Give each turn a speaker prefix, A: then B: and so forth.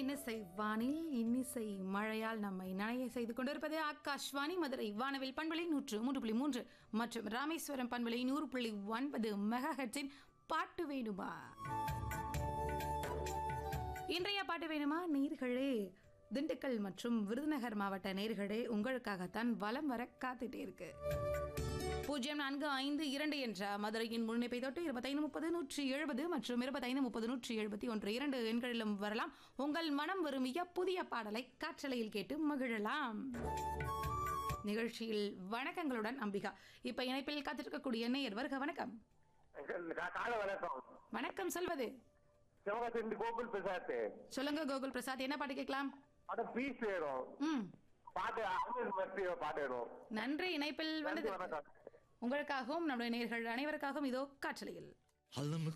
A: இன்னிசை வானில் இன்னிசை மழையால் நம்மை நனைய செய்து கொண்டிருப்பது ஆகாஷ்வாணி மதுரை வானவில் பண்பலை நூற்று மூன்று புள்ளி மூன்று மற்றும் ராமேஸ்வரம் பண்பலை நூறு புள்ளி ஒன்பது மெகா ஹெட்ஸின் பாட்டு வேணுமா இன்றைய பாட்டு வேணுமா நேர்களே திண்டுக்கல் மற்றும் விருதுநகர் மாவட்ட நேர்களே உங்களுக்காகத்தான் வலம் வர காத்துட்டே இருக்கு பூஜ்ஜியம் நான்கு ஐந்து இரண்டு என்ற மதுரையின் முன்னிப்பை தொட்டு இருபத்தைந்து முப்பது நூற்றி எழுபது மற்றும் இருபத்தைந்து முப்பது நூற்றி எழுபத்தி ஒன்று இரண்டு எண்களிலும் வரலாம் உங்கள் மனம் விரும்பிய புதிய பாடலை காற்றலையில் கேட்டு மகிழலாம் நிகழ்ச்சியில் வணக்கங்களுடன் அம்பிகா இப்ப இணைப்பில் காத்திருக்கக்கூடிய நேயர் வருக வணக்கம்
B: கா- காலை வணக்கம்
A: வணக்கம் சொல்வது
B: சிவகாசி கோகுல் பிரசாத்
A: சொல்லுங்க கோகுல் பிரசாத் என்ன பாட்டு கேட்கலாம்
B: அட பீஸ் வேணும்
A: ம்
B: பாட்டு அமிர் மத்தி பாட்டு வேணும்
A: நன்றி இணைப்பில்
B: நன்றி
A: வந்தது
B: வணக்கம்
A: உங்களுக்காகவும் நம்முடைய நேர்கள் அனைவருக்காகவும் இதோ காற்றலையில்
C: علمك